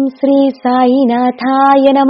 శ్రీ సాయినాథాయ నమ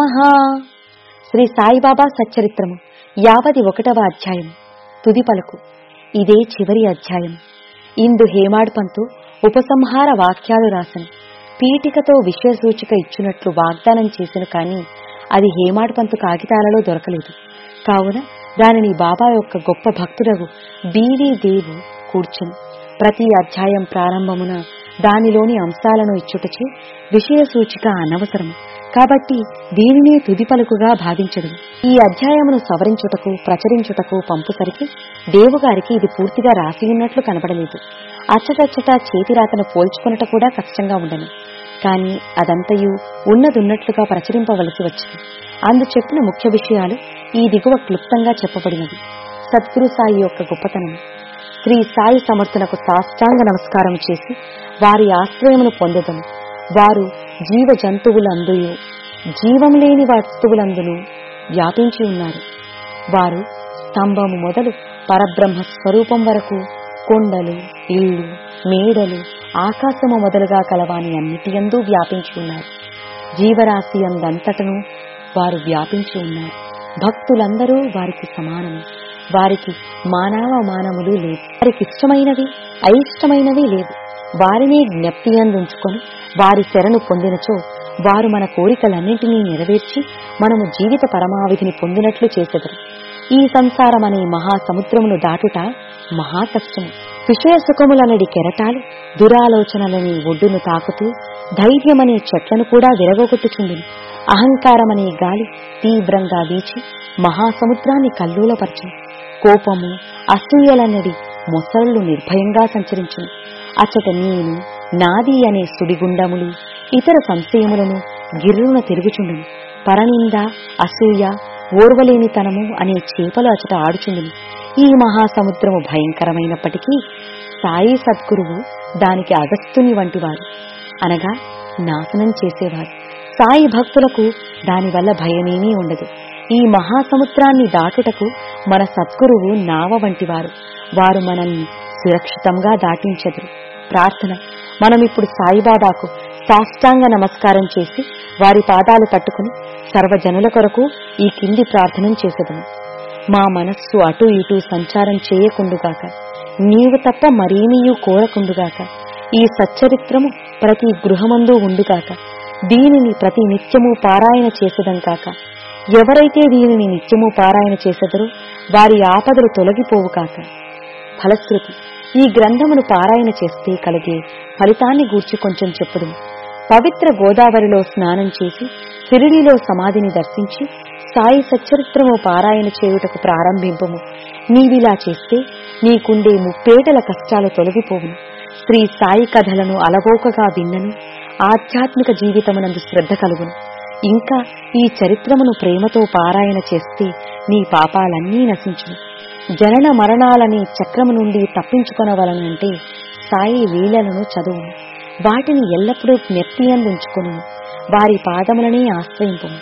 శ్రీ సాయిబాబా సచ్చరిత్రము యావది ఒకటవ అధ్యాయం తుది పలుకు ఇదే చివరి అధ్యాయం ఇందు హేమాడ్పంతు ఉపసంహార వాక్యాలు రాసను పీఠికతో విషయసూచిక ఇచ్చినట్లు వాగ్దానం చేసిన కాని అది హేమాడ్పంతు కాగితాలలో దొరకలేదు కావున దానిని బాబా యొక్క గొప్ప భక్తుడగు బీవీ దేవు కూర్చుని ప్రతి అధ్యాయం ప్రారంభమున దానిలోని అంశాలను ఇచ్చుటచే విషయ సూచిక అనవసరం కాబట్టి దీనినే తుది పలుకుగా భావించదు ఈ అధ్యాయమును సవరించుటకు ప్రచురించుటకు పంపుసరికి దేవుగారికి ఇది పూర్తిగా రాసి ఉన్నట్లు కనబడలేదు అచ్చటచ్చట చేతిరాతను పోల్చుకున్నట కూడా కష్టంగా ఉండను కాని అదంతయు ఉన్నదున్నట్లుగా ప్రచురింపవలసి వచ్చింది అందు చెప్పిన ముఖ్య విషయాలు ఈ దిగువ క్లుప్తంగా చెప్పబడినది సద్గురు సాయి యొక్క గొప్పతనం శ్రీ సాయి సమర్థనకు సాష్టాంగ నమస్కారం చేసి వారి ఆశ్రయమును పొందదము వారు జీవ జంతువులందుయు జీవం లేని వస్తువులందును వ్యాపించి ఉన్నారు వారు స్తంభము మొదలు పరబ్రహ్మ స్వరూపం వరకు కొండలు ఇళ్ళు మేడలు ఆకాశము మొదలుగా కలవాని అన్నిటియందు వ్యాపించి ఉన్నారు జీవరాశి అందంతటను వారు వ్యాపించి ఉన్నారు భక్తులందరూ వారికి సమానము వారికి మానవ మానములు లేవు వారికి ఇష్టమైనవి అయిష్టమైనవి లేవు వారిని జ్ఞప్తి అందించుకొని వారి శరణు పొందినచో వారు మన కోరికలన్నింటినీ నెరవేర్చి మనము జీవిత పరమావిధిని పొందినట్లు చేసెదరు ఈ సంసారం అనే మహాసముద్రమును దాటుట మహా కష్టము విషయ సుఖములనడి కెరటాలు దురాలోచనలని ఒడ్డును తాకుతూ ధైర్యమనే చెట్లను కూడా విరగొట్టుచుండును అహంకారమనే గాలి తీవ్రంగా వీచి మహాసముద్రాన్ని కల్లోలపరచు కోపము అసూయలన్నడి మొసళ్ళు నిర్భయంగా సంచరించును అచ్చట నేను నాది అనే సుడిగుండములు ఇతర సంశయములను గిర్రున తిరుగుచుండును పరనింద అసూయ ఓర్వలేనితనము అనే చేపలు అచట ఆడుచుండును ఈ మహాసముద్రము భయంకరమైనప్పటికీ సాయి సద్గురువు దానికి అగస్తుని వంటివారు అనగా నాశనం చేసేవారు సాయి భక్తులకు దానివల్ల భయమేమీ ఉండదు ఈ మహాసముద్రాన్ని దాటుటకు మన సద్గురువు నావ వంటివారు వారు మనల్ని సురక్షితంగా దాటించదురు ప్రార్థన మనమిప్పుడు సాయిబాబాకు సాష్టాంగ నమస్కారం చేసి వారి పాదాలు పట్టుకుని సర్వజనుల కొరకు ఈ కింది ప్రార్థన చేసేదము మా మనస్సు అటు ఇటు సంచారం చేయకుండుగాక నీవు తప్ప మరేమీయూ కోరకుండుగాక ఈ సచ్చరిత్రము ప్రతి గృహమందు ఉండుగాక దీనిని ప్రతి నిత్యము పారాయణ చేసేదం కాక ఎవరైతే దీనిని నిత్యము పారాయణ చేసెదరో వారి ఆపదలు తొలగిపోవు కాక ఫలశ్రుతి ఈ గ్రంథమును పారాయణ చేస్తే కలిగే ఫలితాన్ని గూర్చి కొంచెం చెప్పుదు పవిత్ర గోదావరిలో స్నానం చేసి సిరిడిలో సమాధిని దర్శించి సాయి సచ్చరిత్రము పారాయణ చేయుటకు ప్రారంభింపము నీవిలా చేస్తే నీకుండే ముప్పేటల కష్టాలు తొలగిపోవును శ్రీ సాయి కథలను అలవోకగా విన్నను ఆధ్యాత్మిక జీవితమునందు శ్రద్ధ కలుగును ఇంకా ఈ చరిత్రమును ప్రేమతో పారాయణ చేస్తే నీ పాపాలన్నీ నశించును జనన మరణాలని చక్రము నుండి తప్పించుకొనవలనంటే సాయి లీలలను చదువును వాటిని ఎల్లప్పుడూ జ్ఞప్తి అందించుకును వారి పాదములనే ఆశ్రయింపము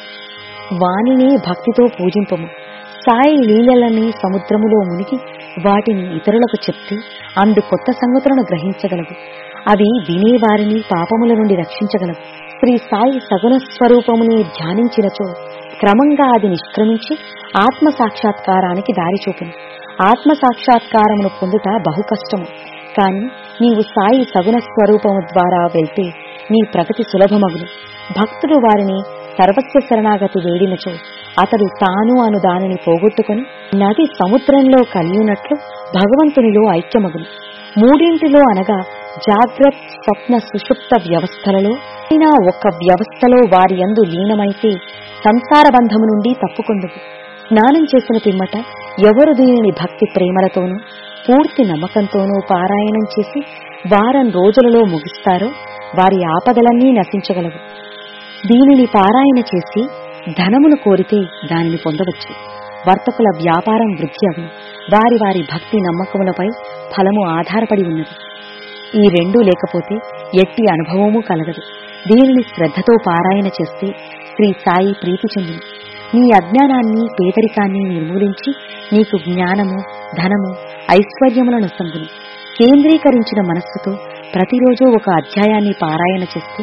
వానినే భక్తితో పూజింపము సాయి లీలలని సముద్రములో మునిగి వాటిని ఇతరులకు చెప్తే అందు కొత్త సంగతులను గ్రహించగలవు అవి వినేవారిని పాపముల నుండి రక్షించగలవు శ్రీ సాయి సగుణ స్వరూపముని ధ్యానించినచో క్రమంగా అది నిష్క్రమించి ఆత్మ సాక్షాత్కారానికి దారి చూపును ఆత్మ సాక్షాత్కారమును పొందుట బహు కష్టము కాని నీవు సాయి సగుణ స్వరూపము ద్వారా వెళ్తే నీ ప్రగతి సులభమగును భక్తుడు వారిని సర్వస్వ శరణాగతి వేడినచో అతడు తాను అను దానిని పోగొట్టుకుని నది సముద్రంలో కలియునట్లు భగవంతునిలో ఐక్యమగును మూడింటిలో అనగా జాగ్రత్త స్వప్న సుషుప్త వ్యవస్థలలో అయినా ఒక వ్యవస్థలో వారి యందు లీనమైతే సంసార బంధము నుండి తప్పుకొందుకు స్నానం చేసిన పిమ్మట ఎవరు దీనిని భక్తి ప్రేమలతోనూ పూర్తి నమ్మకంతోనూ పారాయణం చేసి వారం రోజులలో ముగిస్తారో వారి ఆపదలన్నీ నశించగలవు దీనిని పారాయణ చేసి ధనమును కోరితే దానిని పొందవచ్చు వర్తకుల వ్యాపారం వృద్ధి అగును వారి వారి భక్తి నమ్మకములపై ఫలము ఆధారపడి ఉన్నది ఈ రెండూ లేకపోతే ఎట్టి అనుభవము కలగదు దీనిని శ్రద్ధతో పారాయణ చేస్తే శ్రీ సాయి ప్రీతి చెందును నీ అజ్ఞానాన్ని పేదరికాన్ని నిర్మూలించి నీకు జ్ఞానము ధనము ఐశ్వర్యములను సందును కేంద్రీకరించిన మనస్సుతో ప్రతిరోజు ఒక అధ్యాయాన్ని పారాయణ చేస్తే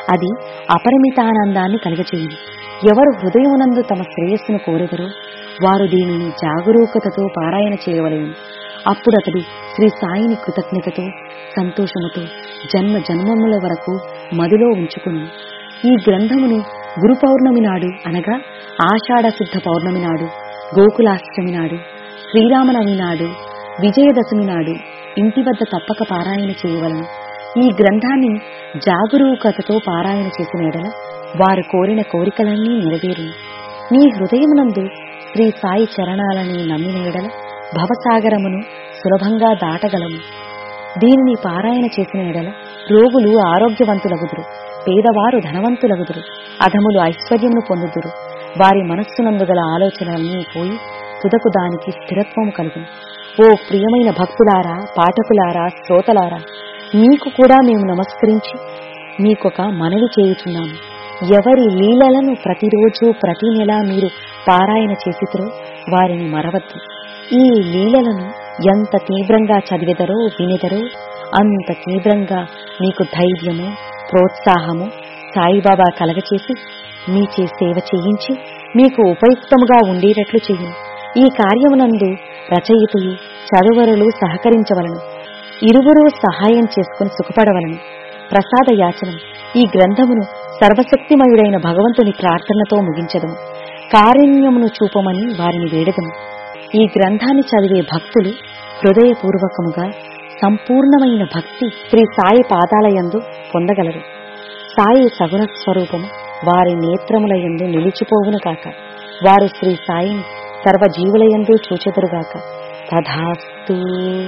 అది అపరిమితానందాన్ని కలుగచేయును ఎవరు హృదయమునందు తమ శ్రేయస్సును కోరెదరో వారు దీనిని జాగరూకతతో పారాయణ చేయవలేను అప్పుడు అతడు శ్రీ సాయిని కృతజ్ఞతతో సంతోషముతో జన్మ జన్మముల వరకు మదిలో ఉంచుకుని ఈ గ్రంథమును గురు పౌర్ణమి నాడు అనగా ఆషాఢ శుద్ధ పౌర్ణమి నాడు గోకులాష్టమి నాడు శ్రీరామనవమి నాడు విజయదశమి నాడు ఇంటి వద్ద తప్పక పారాయణ చేయవలను ఈ గ్రంథాన్ని జాగరూకతతో పారాయణ చేసిన ఎడల వారు కోరిన కోరికలన్నీ నెరవేరును నీ హృదయమునందు శ్రీ సాయి చరణాలని నమ్మిన ఎడల భవసాగరమును సులభంగా దాటగలము దీనిని పారాయణ చేసిన ఎడల రోగులు ఆరోగ్యవంతులగుదురు పేదవారు ధనవంతులగుదురు అధములు ఐశ్వర్యమును పొందుదురు వారి మనస్సునందు గల ఆలోచనలన్నీ పోయి తుదకు దానికి స్థిరత్వము కలుగును ఓ ప్రియమైన భక్తులారా పాఠకులారా శ్రోతలారా మీకు కూడా మేము నమస్కరించి మీకొక మనవి చేయుచున్నాము ఎవరి లీలలను ప్రతిరోజు ప్రతి నెల మీరు పారాయణ చేసితురో వారిని మరవద్దు ఈ లీలలను ఎంత తీవ్రంగా చదివెదరో వినెదరో అంత తీవ్రంగా మీకు ధైర్యము ప్రోత్సాహము సాయిబాబా కలగచేసి మీచే సేవ చేయించి మీకు ఉపయుక్తముగా ఉండేటట్లు చేయును ఈ కార్యమునందు రచయితలు చదువరులు సహకరించవలను ఇరువురు సహాయం చేసుకుని సుఖపడవలను ప్రసాద యాచనం ఈ గ్రంథమును సర్వశక్తిమయుడైన భగవంతుని ప్రార్థనతో ముగించదము కారుణ్యమును చూపమని వారిని వేడదము ఈ గ్రంథాన్ని చదివే భక్తులు హృదయపూర్వకముగా సంపూర్ణమైన భక్తి శ్రీ సాయి పాదాలయందు పొందగలరు సాయి సగుణ స్వరూపము వారి నేత్రములయందు నిలిచిపోవును కాక వారు శ్రీ సాయిని సర్వజీవులయందు చూచెదరుగాక తథాస్తు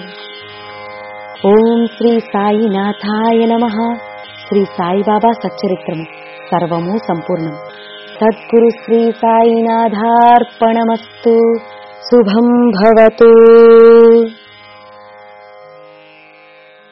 ఓం శ్రీ సాయినాథాయ నమ శ్రీ సాయిబాబా సచ్చరిత్రము సర్వము సంపూర్ణం సద్గురు శ్రీ సాయినాథార్పణమస్తు శుభం భవతు